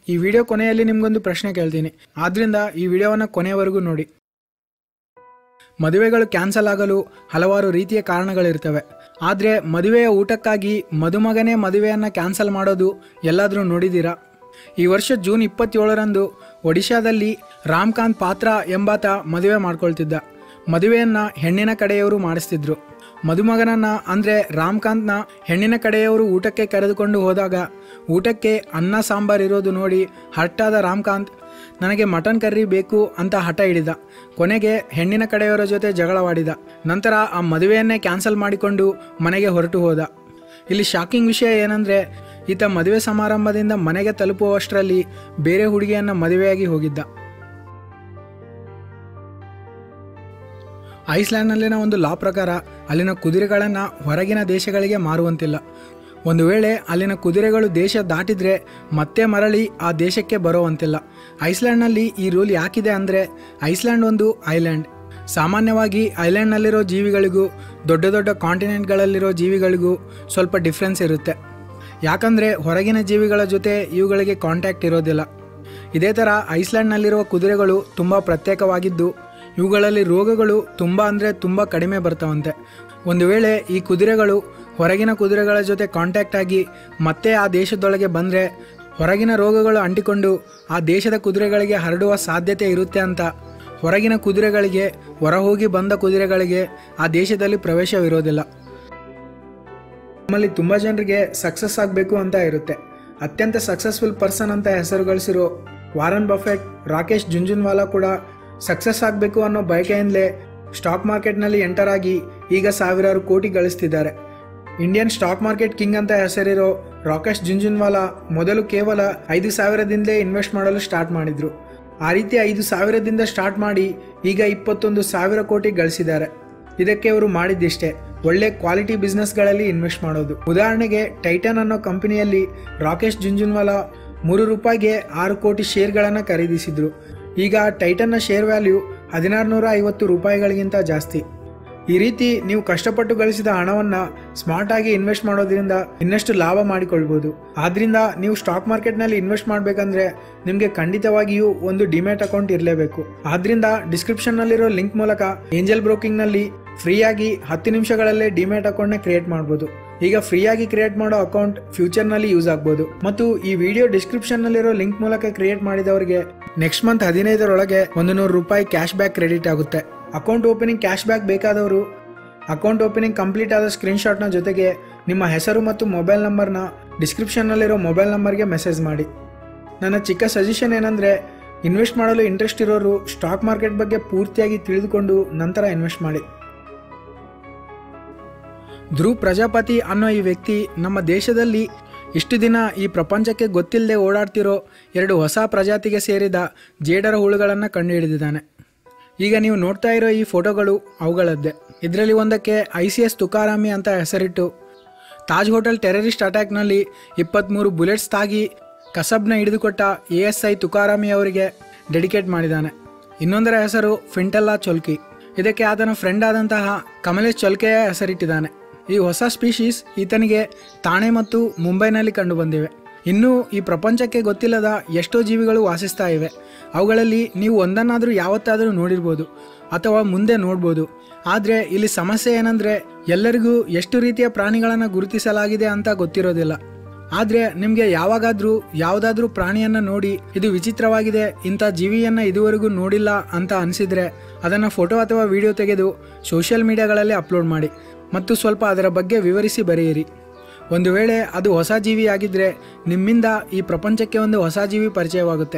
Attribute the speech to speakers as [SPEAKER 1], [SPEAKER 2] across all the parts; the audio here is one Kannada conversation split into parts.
[SPEAKER 1] ಈ ವಿಡಿಯೋ ಕೊನೆಯಲ್ಲಿ ನಿಮ್ಗೊಂದು ಪ್ರಶ್ನೆ ಕೇಳ್ತೀನಿ ಆದ್ರಿಂದ ಈ ವಿಡಿಯೋವನ್ನು ಕೊನೆಯವರೆಗೂ ನೋಡಿ ಮದುವೆಗಳು ಕ್ಯಾನ್ಸಲ್ ಆಗಲು ಹಲವಾರು ರೀತಿಯ ಕಾರಣಗಳಿರ್ತವೆ ಆದರೆ ಮದುವೆಯ ಊಟಕ್ಕಾಗಿ ಮದುಮಗನೇ ಮದುವೆಯನ್ನು ಕ್ಯಾನ್ಸಲ್ ಮಾಡೋದು ಎಲ್ಲಾದರೂ ನೋಡಿದ್ದೀರಾ ಈ ವರ್ಷ ಜೂನ್ ಇಪ್ಪತ್ತೇಳರಂದು ಒಡಿಶಾದಲ್ಲಿ ರಾಮ್ಕಾಂತ್ ಪಾತ್ರ ಎಂಬಾತ ಮದುವೆ ಮಾಡ್ಕೊಳ್ತಿದ್ದ ಮದುವೆಯನ್ನು ಹೆಣ್ಣಿನ ಕಡೆಯವರು ಮಾಡಿಸ್ತಿದ್ರು ಮದುಮಗನನ್ನ ಅಂದರೆ ರಾಮ್ಕಾಂತ್ನ ಹೆಣ್ಣಿನ ಕಡೆಯವರು ಊಟಕ್ಕೆ ಕರೆದುಕೊಂಡು ಹೋದಾಗ ಊಟಕ್ಕೆ ಅನ್ನ ಸಾಂಬಾರ್ ಇರೋದು ನೋಡಿ ಹರ್ಟಾದ ರಾಮ್ಕಾಂತ್ ನನಗೆ ಮಟನ್ ಕರ್ರಿ ಬೇಕು ಅಂತ ಹಠ ಹಿಡಿದ ಕೊನೆಗೆ ಹೆಣ್ಣಿನ ಕಡೆಯವರ ಜೊತೆ ಜಗಳವಾಡಿದ ನಂತರ ಆ ಮದುವೆಯನ್ನೇ ಕ್ಯಾನ್ಸಲ್ ಮಾಡಿಕೊಂಡು ಮನೆಗೆ ಹೊರಟು ಹೋದ ಇಲ್ಲಿ ಶಾಕಿಂಗ್ ವಿಷಯ ಏನಂದರೆ ಈತ ಮದುವೆ ಸಮಾರಂಭದಿಂದ ಮನೆಗೆ ತಲುಪುವಷ್ಟರಲ್ಲಿ ಬೇರೆ ಹುಡುಗಿಯನ್ನು ಮದುವೆಯಾಗಿ ಹೋಗಿದ್ದ ಐಸ್ಲ್ಯಾಂಡ್ನಲ್ಲಿನ ಒಂದು ಲಾ ಪ್ರಕಾರ ಅಲ್ಲಿನ ಕುದುರೆಗಳನ್ನು ಹೊರಗಿನ ದೇಶಗಳಿಗೆ ಮಾರುವಂತಿಲ್ಲ ಒಂದು ವೇಳೆ ಅಲ್ಲಿನ ಕುದುರೆಗಳು ದೇಶ ದಾಟಿದ್ರೆ ಮತ್ತೆ ಮರಳಿ ಆ ದೇಶಕ್ಕೆ ಬರುವಂತಿಲ್ಲ ಐಸ್ಲ್ಯಾಂಡ್ನಲ್ಲಿ ಈ ರೂಲ್ ಯಾಕಿದೆ ಅಂದರೆ ಐಸ್ಲ್ಯಾಂಡ್ ಒಂದು ಐಲ್ಯಾಂಡ್ ಸಾಮಾನ್ಯವಾಗಿ ಐಲ್ಯಾಂಡ್ನಲ್ಲಿರೋ ಜೀವಿಗಳಿಗೂ ದೊಡ್ಡ ದೊಡ್ಡ ಕಾಂಟಿನೆಂಟ್ಗಳಲ್ಲಿರೋ ಜೀವಿಗಳಿಗೂ ಸ್ವಲ್ಪ ಡಿಫ್ರೆನ್ಸ್ ಇರುತ್ತೆ ಯಾಕಂದರೆ ಹೊರಗಿನ ಜೀವಿಗಳ ಜೊತೆ ಇವುಗಳಿಗೆ ಕಾಂಟ್ಯಾಕ್ಟ್ ಇರೋದಿಲ್ಲ ಇದೇ ಥರ ಐಸ್ಲ್ಯಾಂಡ್ನಲ್ಲಿರುವ ಕುದುರೆಗಳು ತುಂಬ ಪ್ರತ್ಯೇಕವಾಗಿದ್ದು ಇವುಗಳಲ್ಲಿ ರೋಗಗಳು ತುಂಬ ಅಂದರೆ ತುಂಬ ಕಡಿಮೆ ಬರ್ತಾವಂತೆ ಒಂದು ವೇಳೆ ಈ ಕುದುರೆಗಳು ಹೊರಗಿನ ಕುದುರೆಗಳ ಜೊತೆ ಕಾಂಟ್ಯಾಕ್ಟ್ ಆಗಿ ಮತ್ತೆ ಆ ದೇಶದೊಳಗೆ ಬಂದರೆ ಹೊರಗಿನ ರೋಗಗಳು ಅಂಟಿಕೊಂಡು ಆ ದೇಶದ ಕುದುರೆಗಳಿಗೆ ಹರಡುವ ಸಾಧ್ಯತೆ ಇರುತ್ತೆ ಅಂತ ಹೊರಗಿನ ಕುದುರೆಗಳಿಗೆ ಹೊರಹೋಗಿ ಬಂದ ಕುದುರೆಗಳಿಗೆ ಆ ದೇಶದಲ್ಲಿ ಪ್ರವೇಶವಿರೋದಿಲ್ಲ ನಮ್ಮಲ್ಲಿ ತುಂಬ ಜನರಿಗೆ ಸಕ್ಸಸ್ ಆಗಬೇಕು ಅಂತ ಇರುತ್ತೆ ಅತ್ಯಂತ ಸಕ್ಸಸ್ಫುಲ್ ಪರ್ಸನ್ ಅಂತ ಹೆಸರು ಗಳಿಸಿರೋ ವಾರನ್ ಬಫೆಟ್ ರಾಕೇಶ್ ಜುಂಜುನ್ವಾಲಾ ಕೂಡ ಸಕ್ಸಸ್ ಆಗಬೇಕು ಅನ್ನೋ ಬಯಕೆಯಿಂದಲೇ ಸ್ಟಾಕ್ ಮಾರ್ಕೆಟ್ನಲ್ಲಿ ಎಂಟರ್ ಆಗಿ ಈಗ ಸಾವಿರಾರು ಕೋಟಿ ಗಳಿಸ್ತಿದ್ದಾರೆ ಇಂಡಿಯನ್ ಸ್ಟಾಕ್ ಮಾರ್ಕೆಟ್ ಕಿಂಗ್ ಅಂತ ಹೆಸರಿರೋ ರಾಕೇಶ್ ಜುಂಜುನ್ವಾಲಾ ಮೊದಲು ಕೇವಲ ಐದು ಸಾವಿರದಿಂದಲೇ ಇನ್ವೆಸ್ಟ್ ಮಾಡಲು ಸ್ಟಾರ್ಟ್ ಮಾಡಿದ್ರು ಆ ರೀತಿ ಐದು ಸಾವಿರದಿಂದ ಸ್ಟಾರ್ಟ್ ಮಾಡಿ ಈಗ ಇಪ್ಪತ್ತೊಂದು ಸಾವಿರ ಕೋಟಿ ಗಳಿಸಿದ್ದಾರೆ ಇದಕ್ಕೆ ಅವರು ಮಾಡಿದ್ದಿಷ್ಟೇ ಒಳ್ಳೆ ಕ್ವಾಲಿಟಿ ಬಿಸ್ನೆಸ್ಗಳಲ್ಲಿ ಇನ್ವೆಸ್ಟ್ ಮಾಡೋದು ಉದಾಹರಣೆಗೆ ಟೈಟನ್ ಅನ್ನೋ ಕಂಪನಿಯಲ್ಲಿ ರಾಕೇಶ್ ಜುಂಜುನ್ವಾಲಾ ಮೂರು ರೂಪಾಯಿಗೆ ಆರು ಕೋಟಿ ಶೇರ್ಗಳನ್ನು ಖರೀದಿಸಿದ್ರು ಈಗ ಟೈಟನ್ನ ಶೇರ್ ವ್ಯಾಲ್ಯೂ ಹದಿನಾರುನೂರ ಐವತ್ತು ರೂಪಾಯಿಗಳಿಗಿಂತ ಜಾಸ್ತಿ ಈ ರೀತಿ ನೀವು ಕಷ್ಟಪಟ್ಟು ಗಳಿಸಿದ ಹಣವನ್ನು ಸ್ಮಾರ್ಟ್ ಆಗಿ ಇನ್ವೆಸ್ಟ್ ಮಾಡೋದ್ರಿಂದ ಇನ್ನಷ್ಟು ಲಾಭ ಮಾಡಿಕೊಳ್ಬೋದು ಆದ್ರಿಂದ ನೀವು ಸ್ಟಾಕ್ ಮಾರ್ಕೆಟ್ನಲ್ಲಿ ಇನ್ವೆಸ್ಟ್ ಮಾಡಬೇಕಂದ್ರೆ ನಿಮಗೆ ಖಂಡಿತವಾಗಿಯೂ ಒಂದು ಡಿಮ್ಯಾಟ್ ಅಕೌಂಟ್ ಇರಲೇಬೇಕು ಆದ್ರಿಂದ ಡಿಸ್ಕ್ರಿಪ್ಷನ್ನಲ್ಲಿರೋ ಲಿಂಕ್ ಮೂಲಕ ಏಂಜಲ್ ಬ್ರೋಕಿಂಗ್ನಲ್ಲಿ ಫ್ರೀಯಾಗಿ ಹತ್ತು ನಿಮಿಷಗಳಲ್ಲೇ ಡಿಮ್ಯಾಟ್ ಅಕೌಂಟ್ನ ಕ್ರಿಯೇಟ್ ಮಾಡ್ಬೋದು ಈಗ ಫ್ರೀಯಾಗಿ ಕ್ರಿಯೇಟ್ ಮಾಡೋ ಅಕೌಂಟ್ ಫ್ಯೂಚರ್ನಲ್ಲಿ ಯೂಸ್ ಆಗ್ಬೋದು ಮತ್ತು ಈ ವಿಡಿಯೋ ಡಿಸ್ಕ್ರಿಪ್ಷನ್ನಲ್ಲಿರೋ ಲಿಂಕ್ ಮೂಲಕ ಕ್ರಿಯೇಟ್ ಮಾಡಿದವರಿಗೆ ನೆಕ್ಸ್ಟ್ ಮಂತ್ ಹದಿನೈದರೊಳಗೆ ಒಂದು ನೂರು ರೂಪಾಯಿ ಕ್ಯಾಶ್ ಬ್ಯಾಕ್ ಕ್ರೆಡಿಟ್ ಆಗುತ್ತೆ ಅಕೌಂಟ್ ಓಪನಿಂಗ್ ಕ್ಯಾಶ್ ಬ್ಯಾಕ್ ಬೇಕಾದವರು ಅಕೌಂಟ್ ಓಪನಿಂಗ್ ಕಂಪ್ಲೀಟ್ ಆದ ಸ್ಕ್ರೀನ್ಶಾಟ್ನ ಜೊತೆಗೆ ನಿಮ್ಮ ಹೆಸರು ಮತ್ತು ಮೊಬೈಲ್ ನಂಬರ್ನ ಡಿಸ್ಕ್ರಿಪ್ಷನ್ನಲ್ಲಿರೋ ಮೊಬೈಲ್ ನಂಬರ್ಗೆ ಮೆಸೇಜ್ ಮಾಡಿ ನನ್ನ ಚಿಕ್ಕ ಸಜೆಷನ್ ಏನಂದರೆ ಇನ್ವೆಸ್ಟ್ ಮಾಡಲು ಇಂಟ್ರೆಸ್ಟ್ ಇರೋರು ಸ್ಟಾಕ್ ಮಾರ್ಕೆಟ್ ಬಗ್ಗೆ ಪೂರ್ತಿಯಾಗಿ ತಿಳಿದುಕೊಂಡು ನಂತರ ಇನ್ವೆಸ್ಟ್ ಮಾಡಿ ಧ್ರುವ್ ಪ್ರಜಾಪತಿ ಅನ್ನೋ ಈ ವ್ಯಕ್ತಿ ನಮ್ಮ ದೇಶದಲ್ಲಿ ಇಷ್ಟು ದಿನ ಈ ಪ್ರಪಂಚಕ್ಕೆ ಗೊತ್ತಿಲ್ಲದೆ ಓಡಾಡ್ತಿರೋ ಎರಡು ಹೊಸ ಪ್ರಜಾತಿಗೆ ಸೇರಿದ ಜೇಡರ ಹುಳುಗಳನ್ನು ಕಂಡುಹಿಡಿದಿದ್ದಾನೆ ಈಗ ನೀವು ನೋಡ್ತಾ ಇರೋ ಈ ಫೋಟೋಗಳು ಅವುಗಳದ್ದೇ ಇದರಲ್ಲಿ ಒಂದಕ್ಕೆ ಐ ಸಿ ಎಸ್ ತುಕಾರಾಮಿ ಅಂತ ಹೆಸರಿಟ್ಟು ತಾಜ್ ಹೋಟೆಲ್ ಟೆರರಿಸ್ಟ್ ಅಟ್ಯಾಕ್ನಲ್ಲಿ ಇಪ್ಪತ್ತ್ಮೂರು ಬುಲೆಟ್ಸ್ ತಾಗಿ ಕಸಬ್ನ ಹಿಡಿದುಕೊಟ್ಟ ಎ ಎಸ್ ಐ ತುಕಾರಾಮಿ ಅವರಿಗೆ ಡೆಡಿಕೇಟ್ ಮಾಡಿದ್ದಾನೆ ಇನ್ನೊಂದರ ಹೆಸರು ಫಿಂಟೆಲ್ಲಾ ಚೊಲ್ಕಿ ಇದಕ್ಕೆ ಆತನ ಫ್ರೆಂಡ್ ಆದಂತಹ ಕಮಲೇಶ್ ಚೊಲ್ಕೆಯ ಹೆಸರಿಟ್ಟಿದ್ದಾನೆ ಈ ಹೊಸ ಸ್ಪೀಶೀಸ್ ಈತನಿಗೆ ತಾಣೆ ಮತ್ತು ಮುಂಬೈನಲ್ಲಿ ಕಂಡುಬಂದಿವೆ ಇನ್ನೂ ಈ ಪ್ರಪಂಚಕ್ಕೆ ಗೊತ್ತಿಲ್ಲದ ಎಷ್ಟೋ ಜೀವಿಗಳು ವಾಸಿಸ್ತಾ ಇವೆ ಅವುಗಳಲ್ಲಿ ನೀವು ಒಂದನ್ನಾದರೂ ಯಾವತ್ತಾದರೂ ನೋಡಿರ್ಬೋದು ಅಥವಾ ಮುಂದೆ ನೋಡ್ಬೋದು ಆದರೆ ಇಲ್ಲಿ ಸಮಸ್ಯೆ ಏನಂದರೆ ಎಲ್ಲರಿಗೂ ಎಷ್ಟು ರೀತಿಯ ಪ್ರಾಣಿಗಳನ್ನು ಗುರುತಿಸಲಾಗಿದೆ ಅಂತ ಗೊತ್ತಿರೋದಿಲ್ಲ ಆದರೆ ನಿಮಗೆ ಯಾವಾಗಾದರೂ ಯಾವುದಾದ್ರೂ ಪ್ರಾಣಿಯನ್ನು ನೋಡಿ ಇದು ವಿಚಿತ್ರವಾಗಿದೆ ಇಂಥ ಜೀವಿಯನ್ನು ಇದುವರೆಗೂ ನೋಡಿಲ್ಲ ಅಂತ ಅನಿಸಿದರೆ ಅದನ್ನು ಫೋಟೋ ಅಥವಾ ವಿಡಿಯೋ ತೆಗೆದು ಸೋಷಿಯಲ್ ಮೀಡಿಯಾಗಳಲ್ಲಿ ಅಪ್ಲೋಡ್ ಮಾಡಿ ಮತ್ತು ಸ್ವಲ್ಪ ಅದರ ಬಗ್ಗೆ ವಿವರಿಸಿ ಬರೆಯಿರಿ ಒಂದು ವೇಳೆ ಅದು ಹೊಸ ಜೀವಿಯಾಗಿದ್ದರೆ ನಿಮ್ಮಿಂದ ಈ ಪ್ರಪಂಚಕ್ಕೆ ಒಂದು ಹೊಸ ಜೀವಿ ಪರಿಚಯವಾಗುತ್ತೆ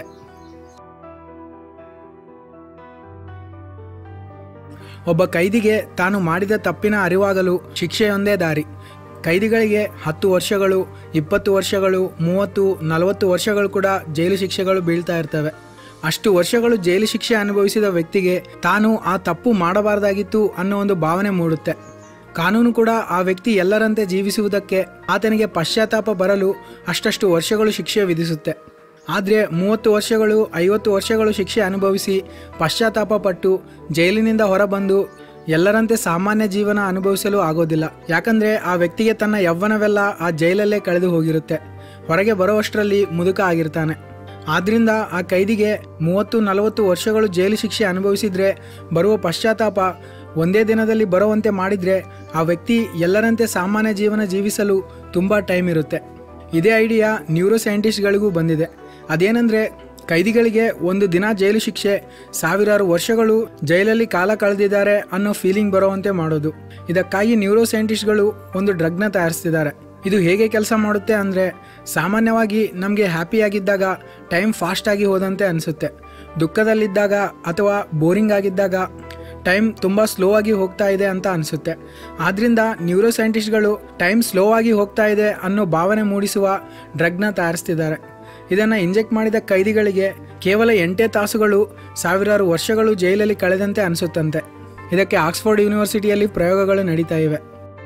[SPEAKER 1] ಒಬ್ಬ ಕೈದಿಗೆ ತಾನು ಮಾಡಿದ ತಪ್ಪಿನ ಅರಿವಾಗಲು ಶಿಕ್ಷೆಯೊಂದೇ ದಾರಿ ಕೈದಿಗಳಿಗೆ ಹತ್ತು ವರ್ಷಗಳು ಇಪ್ಪತ್ತು ವರ್ಷಗಳು ಮೂವತ್ತು ನಲವತ್ತು ವರ್ಷಗಳು ಕೂಡ ಜೈಲು ಶಿಕ್ಷೆಗಳು ಬೀಳ್ತಾ ಇರ್ತವೆ ಅಷ್ಟು ವರ್ಷಗಳು ಜೈಲು ಶಿಕ್ಷೆ ಅನುಭವಿಸಿದ ವ್ಯಕ್ತಿಗೆ ತಾನು ಆ ತಪ್ಪು ಮಾಡಬಾರ್ದಾಗಿತ್ತು ಅನ್ನೋ ಒಂದು ಭಾವನೆ ಮೂಡುತ್ತೆ ಕಾನೂನು ಕೂಡ ಆ ವ್ಯಕ್ತಿ ಎಲ್ಲರಂತೆ ಜೀವಿಸುವುದಕ್ಕೆ ಆತನಿಗೆ ಪಶ್ಚಾತ್ತಾಪ ಬರಲು ಅಷ್ಟಷ್ಟು ವರ್ಷಗಳು ಶಿಕ್ಷೆ ವಿಧಿಸುತ್ತೆ ಆದರೆ ಮೂವತ್ತು ವರ್ಷಗಳು ಐವತ್ತು ವರ್ಷಗಳು ಶಿಕ್ಷೆ ಅನುಭವಿಸಿ ಪಶ್ಚಾತ್ತಾಪ ಪಟ್ಟು ಜೈಲಿನಿಂದ ಹೊರಬಂದು ಎಲ್ಲರಂತೆ ಸಾಮಾನ್ಯ ಜೀವನ ಅನುಭವಿಸಲು ಆಗೋದಿಲ್ಲ ಯಾಕಂದರೆ ಆ ವ್ಯಕ್ತಿಗೆ ತನ್ನ ಯೌವನವೆಲ್ಲ ಆ ಜೈಲಲ್ಲೇ ಕಳೆದು ಹೋಗಿರುತ್ತೆ ಹೊರಗೆ ಬರುವಷ್ಟರಲ್ಲಿ ಮುದುಕ ಆಗಿರ್ತಾನೆ ಆದ್ರಿಂದ ಆ ಕೈದಿಗೆ ಮೂವತ್ತು ನಲವತ್ತು ವರ್ಷಗಳು ಜೈಲು ಶಿಕ್ಷೆ ಅನುಭವಿಸಿದ್ರೆ ಬರುವ ಪಶ್ಚಾತ್ತಾಪ ಒಂದೇ ದಿನದಲ್ಲಿ ಬರುವಂತೆ ಮಾಡಿದ್ರೆ ಆ ವ್ಯಕ್ತಿ ಎಲ್ಲರಂತೆ ಸಾಮಾನ್ಯ ಜೀವನ ಜೀವಿಸಲು ತುಂಬ ಟೈಮ್ ಇರುತ್ತೆ ಇದೇ ಐಡಿಯಾ ನ್ಯೂರೋ ಸೈಂಟಿಸ್ಟ್ಗಳಿಗೂ ಬಂದಿದೆ ಅದೇನೆಂದರೆ ಕೈದಿಗಳಿಗೆ ಒಂದು ದಿನ ಜೈಲು ಶಿಕ್ಷೆ ಸಾವಿರಾರು ವರ್ಷಗಳು ಜೈಲಲ್ಲಿ ಕಾಲ ಕಳೆದಿದ್ದಾರೆ ಅನ್ನೋ ಫೀಲಿಂಗ್ ಬರುವಂತೆ ಮಾಡೋದು ಇದಕ್ಕಾಗಿ ನ್ಯೂರೋ ಸೈಂಟಿಸ್ಟ್ಗಳು ಒಂದು ಡ್ರಗ್ನ ತಯಾರಿಸ್ತಿದ್ದಾರೆ ಇದು ಹೇಗೆ ಕೆಲಸ ಮಾಡುತ್ತೆ ಅಂದರೆ ಸಾಮಾನ್ಯವಾಗಿ ನಮಗೆ ಹ್ಯಾಪಿಯಾಗಿದ್ದಾಗ ಟೈಮ್ ಫಾಸ್ಟಾಗಿ ಹೋದಂತೆ ಅನಿಸುತ್ತೆ ದುಃಖದಲ್ಲಿದ್ದಾಗ ಅಥವಾ ಬೋರಿಂಗ್ ಆಗಿದ್ದಾಗ ಟೈಮ್ ತುಂಬ ಸ್ಲೋ ಆಗಿ ಹೋಗ್ತಾ ಇದೆ ಅಂತ ಅನಿಸುತ್ತೆ ಆದ್ದರಿಂದ ನ್ಯೂರೋ ಸೈಂಟಿಸ್ಟ್ಗಳು ಟೈಮ್ ಸ್ಲೋ ಆಗಿ ಹೋಗ್ತಾ ಇದೆ ಅನ್ನೋ ಭಾವನೆ ಮೂಡಿಸುವ ಡ್ರಗ್ನ ತಯಾರಿಸ್ತಿದ್ದಾರೆ ಇದನ್ನು ಇಂಜೆಕ್ಟ್ ಮಾಡಿದ ಕೈದಿಗಳಿಗೆ ಕೇವಲ ಎಂಟೇ ತಾಸುಗಳು ಸಾವಿರಾರು ವರ್ಷಗಳು ಜೈಲಲ್ಲಿ ಕಳೆದಂತೆ ಅನಿಸುತ್ತಂತೆ ಇದಕ್ಕೆ ಆಕ್ಸ್ಫೋರ್ಡ್ ಯೂನಿವರ್ಸಿಟಿಯಲ್ಲಿ ಪ್ರಯೋಗಗಳು ನಡೀತಾ ಇವೆ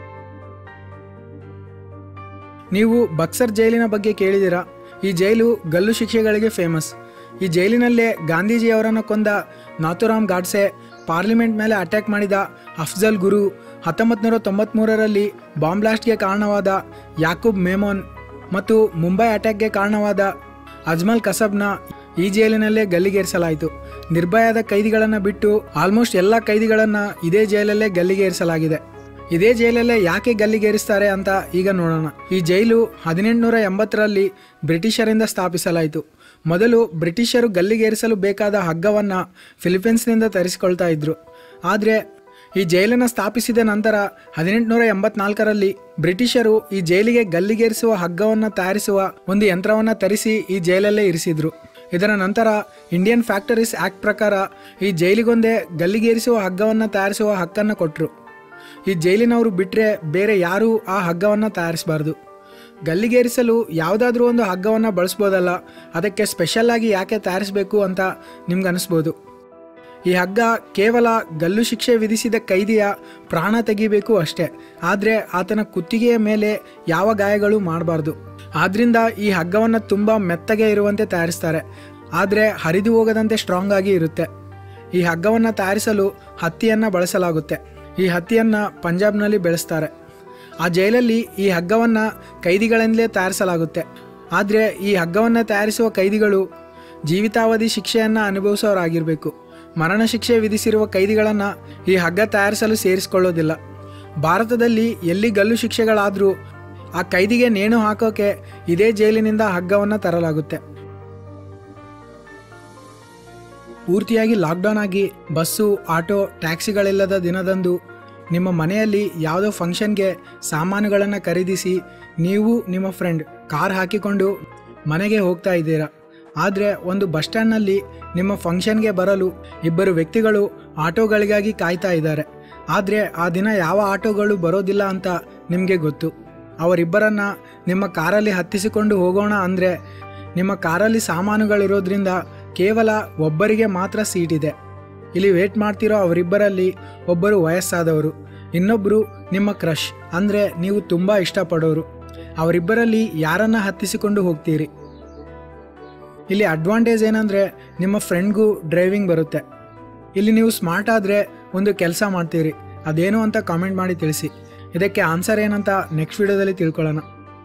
[SPEAKER 1] ನೀವು ಬಕ್ಸರ್ ಜೈಲಿನ ಬಗ್ಗೆ ಕೇಳಿದಿರಾ ಈ ಜೈಲು ಗಲ್ಲು ಶಿಕ್ಷೆಗಳಿಗೆ ಫೇಮಸ್ ಈ ಜೈಲಿನಲ್ಲೇ ಗಾಂಧೀಜಿಯವರನ್ನು ಕೊಂದ ನಾಥುರಾಮ್ ಗಾಡ್ಸೆ ಪಾರ್ಲಿಮೆಂಟ್ ಮೇಲೆ ಅಟ್ಯಾಕ್ ಮಾಡಿದ ಅಫ್ಜಲ್ ಗುರು ಹತ್ತೊಂಬತ್ತು ನೂರ ತೊಂಬತ್ತ್ಮೂರರಲ್ಲಿ ಬಾಂಬ್ ಬ್ಲಾಸ್ಟ್ಗೆ ಕಾರಣವಾದ ಯಾಕೂಬ್ ಮೇಮೋನ್ ಮತ್ತು ಮುಂಬೈ ಅಟ್ಯಾಕ್ಗೆ ಕಾರಣವಾದ ಅಜ್ಮಲ್ ಕಸಬ್ನ ಈ ಜೈಲಿನಲ್ಲೇ ಗಲ್ಲಿಗೇರಿಸಲಾಯಿತು ನಿರ್ಭಯದ ಕೈದಿಗಳನ್ನು ಬಿಟ್ಟು ಆಲ್ಮೋಸ್ಟ್ ಎಲ್ಲ ಕೈದಿಗಳನ್ನು ಇದೇ ಜೈಲಲ್ಲೇ ಗಲ್ಲಿಗೇರಿಸಲಾಗಿದೆ ಇದೇ ಜೈಲಲ್ಲೇ ಯಾಕೆ ಗಲ್ಲಿಗೇರಿಸ್ತಾರೆ ಅಂತ ಈಗ ನೋಡೋಣ ಈ ಜೈಲು ಹದಿನೆಂಟುನೂರ ಎಂಬತ್ತರಲ್ಲಿ ಬ್ರಿಟಿಷರಿಂದ ಸ್ಥಾಪಿಸಲಾಯಿತು ಮೊದಲು ಬ್ರಿಟಿಷರು ಗಲ್ಲಿಗೇರಿಸಲು ಬೇಕಾದ ಹಗ್ಗವನ್ನು ಫಿಲಿಪೀನ್ಸ್ನಿಂದ ತರಿಸಿಕೊಳ್ತಾ ಇದ್ರು ಆದರೆ ಈ ಜೈಲನ್ನು ಸ್ಥಾಪಿಸಿದ ನಂತರ ಹದಿನೆಂಟುನೂರ ಎಂಬತ್ನಾಲ್ಕರಲ್ಲಿ ಬ್ರಿಟಿಷರು ಈ ಜೈಲಿಗೆ ಗಲ್ಲಿಗೇರಿಸುವ ಹಗ್ಗವನ್ನು ತಯಾರಿಸುವ ಒಂದು ಯಂತ್ರವನ್ನು ತರಿಸಿ ಈ ಜೈಲಲ್ಲೇ ಇರಿಸಿದ್ರು ಇದರ ನಂತರ ಇಂಡಿಯನ್ ಫ್ಯಾಕ್ಟರೀಸ್ ಆ್ಯಕ್ಟ್ ಪ್ರಕಾರ ಈ ಜೈಲಿಗೊಂದೇ ಗಲ್ಲಿಗೇರಿಸುವ ಹಗ್ಗವನ್ನು ತಯಾರಿಸುವ ಹಕ್ಕನ್ನು ಕೊಟ್ಟರು ಈ ಜೈಲಿನವರು ಬಿಟ್ಟರೆ ಬೇರೆ ಯಾರೂ ಆ ಹಗ್ಗವನ್ನು ತಯಾರಿಸಬಾರ್ದು ಗಲ್ಲಿಗೇರಿಸಲು ಯಾವುದಾದ್ರೂ ಒಂದು ಹಗ್ಗವನ್ನು ಬಳಸ್ಬೋದಲ್ಲ ಅದಕ್ಕೆ ಸ್ಪೆಷಲ್ಲಾಗಿ ಯಾಕೆ ತಯಾರಿಸಬೇಕು ಅಂತ ನಿಮ್ಗೆ ಅನಿಸ್ಬೋದು ಈ ಹಗ್ಗ ಕೇವಲ ಗಲ್ಲು ಶಿಕ್ಷೆ ವಿಧಿಸಿದ ಕೈದಿಯ ಪ್ರಾಣ ತೆಗಿಬೇಕು ಅಷ್ಟೇ ಆದರೆ ಆತನ ಕುತ್ತಿಗೆಯ ಮೇಲೆ ಯಾವ ಗಾಯಗಳು ಮಾಡಬಾರ್ದು ಆದ್ರಿಂದ ಈ ಹಗ್ಗವನ್ನು ತುಂಬ ಮೆತ್ತಗೆ ಇರುವಂತೆ ತಯಾರಿಸ್ತಾರೆ ಆದರೆ ಹರಿದು ಹೋಗದಂತೆ ಸ್ಟ್ರಾಂಗ್ ಆಗಿ ಇರುತ್ತೆ ಈ ಹಗ್ಗವನ್ನು ತಯಾರಿಸಲು ಹತ್ತಿಯನ್ನು ಬಳಸಲಾಗುತ್ತೆ ಈ ಹತ್ತಿಯನ್ನು ಪಂಜಾಬ್ನಲ್ಲಿ ಬೆಳೆಸ್ತಾರೆ ಆ ಜೈಲಲ್ಲಿ ಈ ಹಗ್ಗವನ್ನು ಕೈದಿಗಳಿಂದಲೇ ತಯಾರಿಸಲಾಗುತ್ತೆ ಆದರೆ ಈ ಹಗ್ಗವನ್ನು ತಯಾರಿಸುವ ಕೈದಿಗಳು ಜೀವಿತಾವಧಿ ಶಿಕ್ಷೆಯನ್ನು ಅನುಭವಿಸೋರಾಗಿರಬೇಕು ಮರಣ ಶಿಕ್ಷೆ ವಿಧಿಸಿರುವ ಕೈದಿಗಳನ್ನು ಈ ಹಗ್ಗ ತಯಾರಿಸಲು ಸೇರಿಸಿಕೊಳ್ಳೋದಿಲ್ಲ ಭಾರತದಲ್ಲಿ ಎಲ್ಲಿ ಗಲ್ಲು ಶಿಕ್ಷೆಗಳಾದರೂ ಆ ಕೈದಿಗೆ ನೇಣು ಹಾಕೋಕೆ ಇದೇ ಜೈಲಿನಿಂದ ಹಗ್ಗವನ್ನು ತರಲಾಗುತ್ತೆ ಪೂರ್ತಿಯಾಗಿ ಲಾಕ್ಡೌನ್ ಆಗಿ ಬಸ್ಸು ಆಟೋ ಟ್ಯಾಕ್ಸಿಗಳಿಲ್ಲದ ದಿನದಂದು ನಿಮ್ಮ ಮನೆಯಲ್ಲಿ ಯಾವುದೋ ಫಂಕ್ಷನ್ಗೆ ಸಾಮಾನುಗಳನ್ನು ಖರೀದಿಸಿ ನೀವು ನಿಮ್ಮ ಫ್ರೆಂಡ್ ಕಾರ್ ಹಾಕಿಕೊಂಡು ಮನೆಗೆ ಹೋಗ್ತಾ ಇದ್ದೀರಾ ಆದರೆ ಒಂದು ಬಸ್ ಸ್ಟ್ಯಾಂಡ್ನಲ್ಲಿ ನಿಮ್ಮ ಫಂಕ್ಷನ್ಗೆ ಬರಲು ಇಬ್ಬರು ವ್ಯಕ್ತಿಗಳು ಆಟೋಗಳಿಗಾಗಿ ಕಾಯ್ತಾ ಇದ್ದಾರೆ ಆದರೆ ಆ ದಿನ ಯಾವ ಆಟೋಗಳು ಬರೋದಿಲ್ಲ ಅಂತ ನಿಮಗೆ ಗೊತ್ತು ಅವರಿಬ್ಬರನ್ನ ನಿಮ್ಮ ಕಾರಲ್ಲಿ ಹತ್ತಿಸಿಕೊಂಡು ಹೋಗೋಣ ಅಂದರೆ ನಿಮ್ಮ ಕಾರಲ್ಲಿ ಸಾಮಾನುಗಳಿರೋದ್ರಿಂದ ಕೇವಲ ಒಬ್ಬರಿಗೆ ಮಾತ್ರ ಸೀಟ್ ಇದೆ ಇಲ್ಲಿ ವೇಟ್ ಮಾಡ್ತಿರೋ ಅವರಿಬ್ಬರಲ್ಲಿ ಒಬ್ಬರು ವಯಸ್ಸಾದವರು ಇನ್ನೊಬ್ಬರು ನಿಮ್ಮ ಕ್ರಶ್ ಅಂದರೆ ನೀವು ತುಂಬ ಇಷ್ಟಪಡೋರು ಅವರಿಬ್ಬರಲ್ಲಿ ಯಾರನ್ನ ಹತ್ತಿಸಿಕೊಂಡು ಹೋಗ್ತೀರಿ ಇಲ್ಲಿ ಅಡ್ವಾಂಟೇಜ್ ಏನಂದರೆ ನಿಮ್ಮ ಫ್ರೆಂಡ್ಗೂ ಡ್ರೈವಿಂಗ್ ಬರುತ್ತೆ ಇಲ್ಲಿ ನೀವು ಸ್ಮಾರ್ಟ್ ಆದರೆ ಒಂದು ಕೆಲಸ ಮಾಡ್ತೀರಿ ಅದೇನು ಅಂತ ಕಾಮೆಂಟ್ ಮಾಡಿ ತಿಳಿಸಿ ಇದಕ್ಕೆ ಆನ್ಸರ್ ಏನಂತ ನೆಕ್ಸ್ಟ್ ವಿಡಿಯೋದಲ್ಲಿ ತಿಳ್ಕೊಳ್ಳೋಣ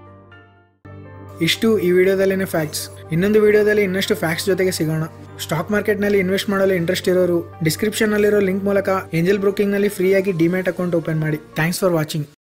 [SPEAKER 1] ಇಷ್ಟು ಈ ವಿಡಿಯೋದಲ್ಲಿನ ಫ್ಯಾಕ್ಟ್ಸ್ ಇನ್ನೊಂದು ವಿಡಿಯೋದಲ್ಲಿ ಇನ್ನಷ್ಟು ಫ್ಯಾಕ್ಟ್ಸ್ ಜೊತೆಗೆ ಸಿಗೋಣ ಸ್ಟಾಕ್ ಮಾರ್ಕೆಟ್ನಲ್ಲಿ ಇನ್ವೆಸ್ಟ್ ಮಾಡಲು ಇಂಟ್ರೆಸ್ಟ್ ಇರೋರು ಡಿಸ್ಕ್ರಿಪ್ಷನ್ನಲ್ಲಿರೋ ಲಿಂಕ್ ಮೂಲಕ ಏಂಜಲ್ ಬ್ರೋಕಿಂಗ್ನಲ್ಲಿ ಫ್ರೀಯಾಗಿ ಡಿಮ್ಯಾಟ್ ಅಕೌಂಟ್ ಓಪನ್ ಮಾಡಿ ಥ್ಯಾಂಕ್ಸ್ ಫಾರ್ ವಾಚಿಂಗ್